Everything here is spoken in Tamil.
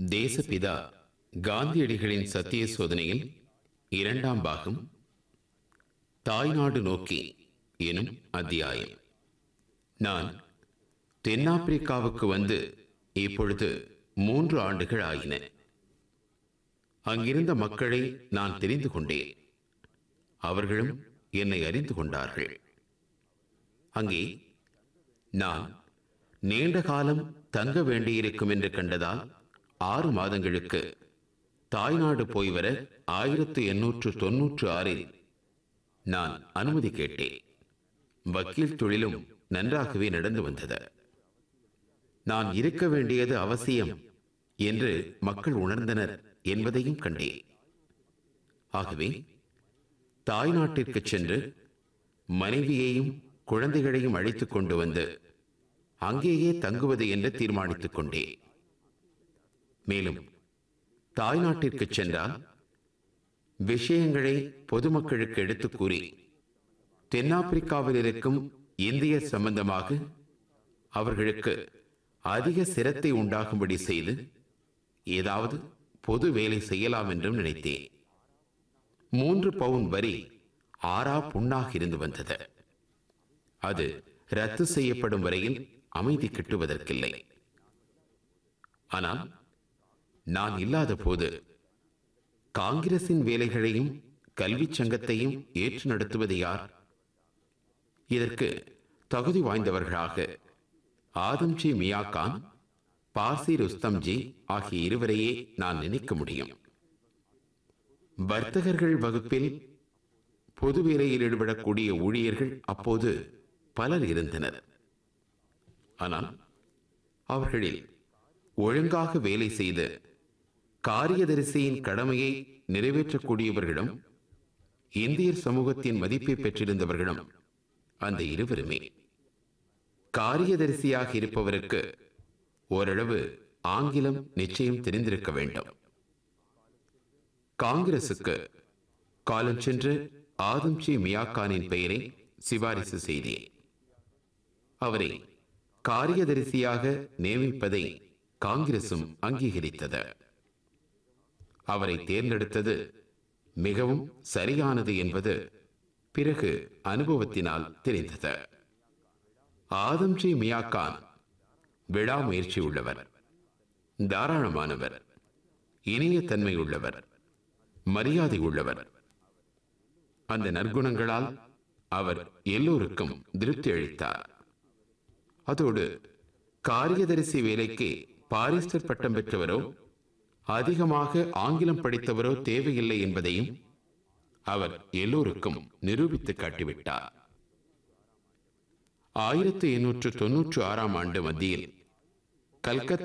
தேசபிதா காந்தியடிகளின் சத்திய சோதனையில் இரண்டாம் பாகம் தாய்நாடு நோக்கி எனும் அத்தியாயம் நான் தென்னாப்பிரிக்காவுக்கு வந்து இப்பொழுது மூன்று ஆண்டுகள் ஆயின அங்கிருந்த மக்களை நான் தெரிந்து கொண்டேன் அவர்களும் என்னை அறிந்து கொண்டார்கள் அங்கே நான் நீண்ட காலம் தங்க வேண்டியிருக்கும் என்று கண்டதால் ஆறு மாதங்களுக்கு தாய்நாடு போய் வர ஆயிரத்து எண்ணூற்று தொன்னூற்று ஆறில் நான் அனுமதி கேட்டேன் வக்கீல் தொழிலும் நன்றாகவே நடந்து வந்தது நான் இருக்க வேண்டியது அவசியம் என்று மக்கள் உணர்ந்தனர் என்பதையும் கண்டேன் ஆகவே தாய்நாட்டிற்கு சென்று மனைவியையும் குழந்தைகளையும் அழைத்துக் கொண்டு வந்து அங்கேயே தங்குவது என்று தீர்மானித்துக் கொண்டேன் மேலும் தாய்நாட்டிற்கு சென்றால் விஷயங்களை பொதுமக்களுக்கு எடுத்துக் கூறி தென்னாப்பிரிக்காவில் இருக்கும் இந்திய சம்பந்தமாக அவர்களுக்கு அதிக சிரத்தை உண்டாகும்படி செய்து ஏதாவது பொது வேலை செய்யலாம் என்றும் நினைத்தேன் மூன்று பவுன் வரி ஆறா புண்ணாக இருந்து வந்தது அது ரத்து செய்யப்படும் வரையில் அமைதி கிட்டுவதற்கில்லை ஆனால் நான் இல்லாத போது காங்கிரசின் வேலைகளையும் கல்விச் சங்கத்தையும் ஏற்று நடத்துவது யார் இதற்கு தகுதி வாய்ந்தவர்களாக ஆதம்ஜி மியாகான் பார்சி ருஸ்தம்ஜி ஆகிய இருவரையே நான் நினைக்க முடியும் வர்த்தகர்கள் வகுப்பில் பொது வேலையில் ஈடுபடக்கூடிய ஊழியர்கள் அப்போது பலர் இருந்தனர் ஆனால் அவர்களில் ஒழுங்காக வேலை செய்து காரியதரிசியின் கடமையை நிறைவேற்றக்கூடியவர்களும் இந்தியர் சமூகத்தின் மதிப்பை பெற்றிருந்தவர்களும் அந்த இருவருமே காரியதரிசியாக இருப்பவருக்கு ஓரளவு ஆங்கிலம் நிச்சயம் தெரிந்திருக்க வேண்டும் காங்கிரசுக்கு காலம் சென்று ஆதம்ஜி மியாக்கானின் பெயரை சிபாரிசு செய்தேன் அவரை காரியதரிசியாக நியமிப்பதை காங்கிரசும் அங்கீகரித்தது அவரை தேர்ந்தெடுத்தது மிகவும் சரியானது என்பது பிறகு அனுபவத்தினால் தெரிந்தது ஆதம்ஜி மியாக்கான் விடாமுயற்சி உள்ளவர் தாராளமானவர் இனிய தன்மை உள்ளவர் மரியாதை உள்ளவர் அந்த நற்குணங்களால் அவர் எல்லோருக்கும் திருப்தி அளித்தார் அதோடு காரியதரிசி வேலைக்கு பாரிஸ்டர் பட்டம் பெற்றவரோ அதிகமாக ஆங்கிலம் படித்தவரோ தேவையில்லை என்பதையும் அவர் எல்லோருக்கும் நிரூபித்து காட்டிவிட்டார் ஆயிரத்தி எண்ணூற்று தொன்னூற்று ஆறாம் ஆண்டு மத்தியில் கல்கத்தா